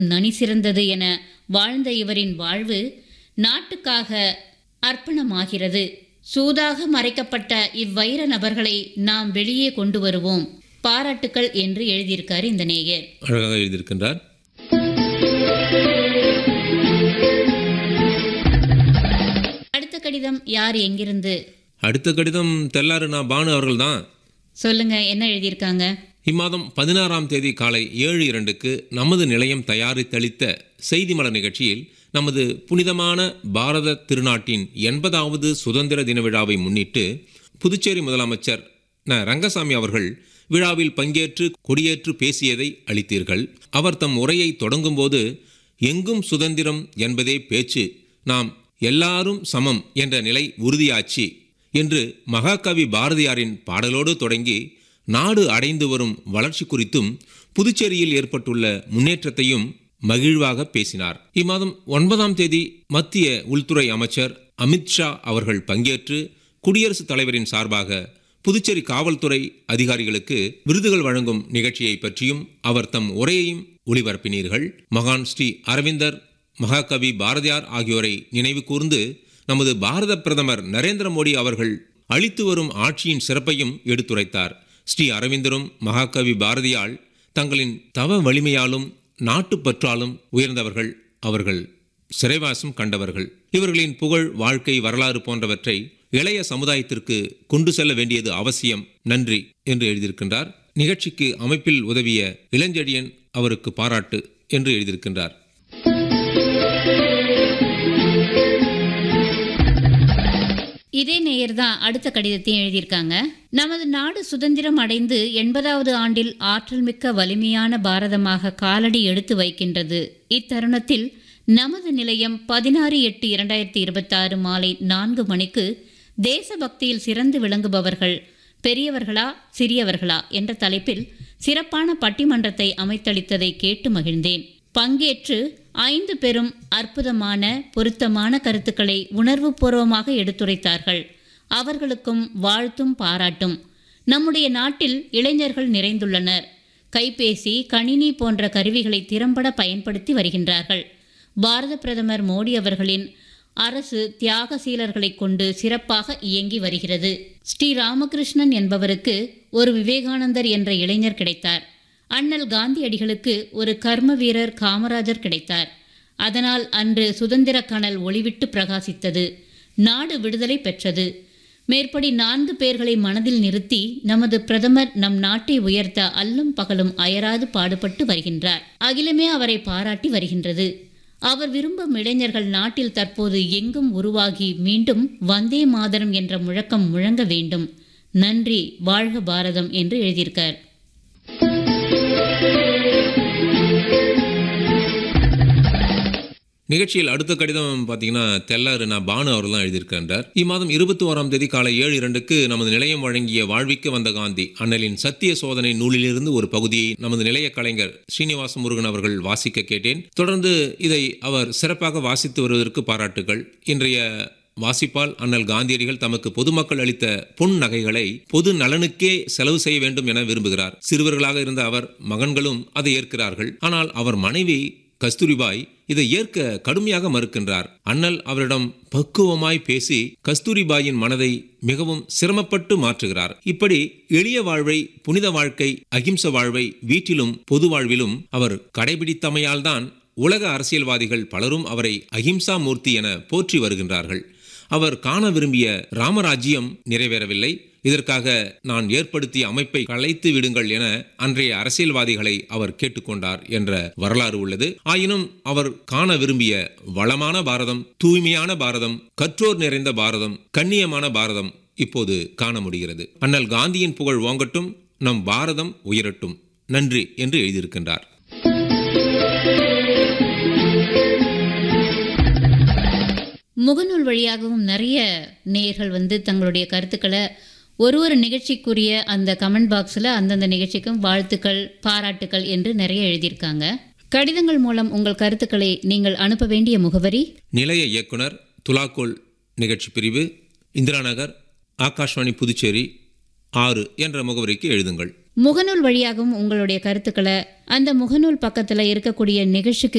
நனி சிறந்தது என வாழ்ந்த இவரின் வாழ்வு நாட்டுக்காக அர்ப்பணமாகிறது சூதாக மறைக்கப்பட்ட இவ்வைர நபர்களை நாம் வெளியே கொண்டு வருவோம் பாராட்டுக்கள் என்று எழுதியிருக்காரு இந்த நேயர் அழகாக எழுதியிருக்கின்றார் அடுத்த கடிதம் யார் எங்கிருந்து அடுத்த கடிதம் தெல்லாறு நான் பானு அவர்கள்தான் சொல்லுங்க என்ன எழுதியிருக்காங்க இம்மாதம் பதினாறாம் தேதி காலை ஏழு இரண்டுக்கு நமது நிலையம் தயாரித்தளித்த செய்தி மலர் நிகழ்ச்சியில் நமது புனிதமான பாரத திருநாட்டின் எண்பதாவது சுதந்திர தின விழாவை முன்னிட்டு புதுச்சேரி முதலமைச்சர் ந ரங்கசாமி அவர்கள் விழாவில் பங்கேற்று கொடியேற்று பேசியதை அளித்தீர்கள் அவர் தம் உரையை தொடங்கும்போது எங்கும் சுதந்திரம் என்பதே பேச்சு நாம் எல்லாரும் சமம் என்ற நிலை உறுதியாச்சு என்று மகாகவி பாரதியாரின் பாடலோடு தொடங்கி நாடு அடைந்து வரும் வளர்ச்சி குறித்தும் புதுச்சேரியில் ஏற்பட்டுள்ள முன்னேற்றத்தையும் மகிழ்வாக பேசினார் இம்மாதம் ஒன்பதாம் தேதி மத்திய உள்துறை அமைச்சர் அமித்ஷா அவர்கள் பங்கேற்று குடியரசுத் தலைவரின் சார்பாக புதுச்சேரி காவல்துறை அதிகாரிகளுக்கு விருதுகள் வழங்கும் நிகழ்ச்சியை பற்றியும் அவர் தம் உரையையும் ஒளிபரப்பினீர்கள் மகான் ஸ்ரீ அரவிந்தர் மகாகவி பாரதியார் ஆகியோரை நினைவு கூர்ந்து நமது பாரத பிரதமர் நரேந்திர மோடி அவர்கள் அளித்து வரும் ஆட்சியின் சிறப்பையும் எடுத்துரைத்தார் ஸ்ரீ அரவிந்தரும் மகாகவி பாரதியால் தங்களின் தவ வலிமையாலும் நாட்டுப்பற்றாலும் உயர்ந்தவர்கள் அவர்கள் சிறைவாசம் கண்டவர்கள் இவர்களின் புகழ் வாழ்க்கை வரலாறு போன்றவற்றை இளைய சமுதாயத்திற்கு கொண்டு செல்ல வேண்டியது அவசியம் நன்றி என்று எழுதியிருக்கின்றார் நிகழ்ச்சிக்கு அமைப்பில் உதவிய இளஞ்செழியன் அவருக்கு பாராட்டு என்று எழுதியிருக்கின்றார் இதே நேயர் தான் அடுத்த கடிதத்தையும் எழுதியிருக்காங்க நமது நாடு சுதந்திரம் அடைந்து எண்பதாவது ஆண்டில் ஆற்றல் மிக்க வலிமையான பாரதமாக காலடி எடுத்து வைக்கின்றது இத்தருணத்தில் நமது நிலையம் பதினாறு எட்டு இரண்டாயிரத்தி இருபத்தாறு மாலை நான்கு மணிக்கு தேசபக்தியில் சிறந்து விளங்குபவர்கள் பெரியவர்களா சிறியவர்களா என்ற தலைப்பில் சிறப்பான பட்டிமன்றத்தை அமைத்தளித்ததை கேட்டு மகிழ்ந்தேன் பங்கேற்று ஐந்து பெரும் அற்புதமான பொருத்தமான கருத்துக்களை உணர்வுபூர்வமாக எடுத்துரைத்தார்கள் அவர்களுக்கும் வாழ்த்தும் பாராட்டும் நம்முடைய நாட்டில் இளைஞர்கள் நிறைந்துள்ளனர் கைபேசி கணினி போன்ற கருவிகளை திறம்பட பயன்படுத்தி வருகின்றார்கள் பாரத பிரதமர் மோடி அவர்களின் அரசு தியாகசீலர்களைக் கொண்டு சிறப்பாக இயங்கி வருகிறது ஸ்ரீ ராமகிருஷ்ணன் என்பவருக்கு ஒரு விவேகானந்தர் என்ற இளைஞர் கிடைத்தார் அண்ணல் காந்தியடிகளுக்கு ஒரு கர்ம வீரர் காமராஜர் கிடைத்தார் அதனால் அன்று சுதந்திர கனல் ஒளிவிட்டு பிரகாசித்தது நாடு விடுதலை பெற்றது மேற்படி நான்கு பேர்களை மனதில் நிறுத்தி நமது பிரதமர் நம் நாட்டை உயர்த்த அல்லும் பகலும் அயராது பாடுபட்டு வருகின்றார் அகிலமே அவரை பாராட்டி வருகின்றது அவர் விரும்பும் இளைஞர்கள் நாட்டில் தற்போது எங்கும் உருவாகி மீண்டும் வந்தே மாதரம் என்ற முழக்கம் முழங்க வேண்டும் நன்றி வாழ்க பாரதம் என்று எழுதியிருக்கார் நிகழ்ச்சியில் அடுத்த கடிதம் பார்த்தீங்கன்னா தெல்லாறு நான் பானு அவர்கள் தான் எழுதியிருக்கின்றார் இம்மாதம் இருபத்தி ஓராம் தேதி காலை ஏழு இரண்டுக்கு நமது நிலையம் வழங்கிய வாழ்விக்க வந்த காந்தி அண்ணலின் சத்திய சோதனை நூலிலிருந்து ஒரு பகுதியை நமது நிலைய கலைஞர் ஸ்ரீனிவாச முருகன் அவர்கள் வாசிக்க கேட்டேன் தொடர்ந்து இதை அவர் சிறப்பாக வாசித்து வருவதற்கு பாராட்டுகள் இன்றைய வாசிப்பால் அண்ணல் காந்தியடிகள் தமக்கு பொதுமக்கள் அளித்த பொன் நகைகளை பொது நலனுக்கே செலவு செய்ய வேண்டும் என விரும்புகிறார் சிறுவர்களாக இருந்த அவர் மகன்களும் அதை ஏற்கிறார்கள் ஆனால் அவர் மனைவி கஸ்தூரிபாய் இதை ஏற்க கடுமையாக மறுக்கின்றார் அண்ணல் அவரிடம் பக்குவமாய் பேசி கஸ்தூரிபாயின் மனதை மிகவும் சிரமப்பட்டு மாற்றுகிறார் இப்படி எளிய வாழ்வை புனித வாழ்க்கை அகிம்ச வாழ்வை வீட்டிலும் பொது வாழ்விலும் அவர் கடைபிடித்தமையால்தான் உலக அரசியல்வாதிகள் பலரும் அவரை அகிம்சா மூர்த்தி என போற்றி வருகின்றார்கள் அவர் காண விரும்பிய ராமராஜ்யம் நிறைவேறவில்லை இதற்காக நான் ஏற்படுத்திய அமைப்பை கலைத்து விடுங்கள் என அன்றைய அரசியல்வாதிகளை அவர் கேட்டுக்கொண்டார் என்ற வரலாறு உள்ளது ஆயினும் அவர் காண விரும்பிய வளமான பாரதம் தூய்மையான பாரதம் கற்றோர் நிறைந்த பாரதம் கண்ணியமான பாரதம் இப்போது காண முடிகிறது அண்ணல் காந்தியின் புகழ் ஓங்கட்டும் நம் பாரதம் உயரட்டும் நன்றி என்று எழுதியிருக்கின்றார் முகநூல் வழியாகவும் நிறைய நேயர்கள் வந்து தங்களுடைய கருத்துக்களை ஒரு ஒரு நிகழ்ச்சிக்குரிய அந்த கமெண்ட் பாக்ஸில் அந்தந்த நிகழ்ச்சிக்கும் வாழ்த்துக்கள் பாராட்டுக்கள் என்று நிறைய எழுதியிருக்காங்க கடிதங்கள் மூலம் உங்கள் கருத்துக்களை நீங்கள் அனுப்ப வேண்டிய முகவரி நிலைய இயக்குனர் துலாக்கோல் நிகழ்ச்சி பிரிவு இந்திரா நகர் ஆகாஷ்வாணி புதுச்சேரி ஆறு என்ற முகவரிக்கு எழுதுங்கள் முகநூல் வழியாகவும் உங்களுடைய கருத்துக்களை அந்த முகநூல் பக்கத்தில் இருக்கக்கூடிய நிகழ்ச்சிக்கு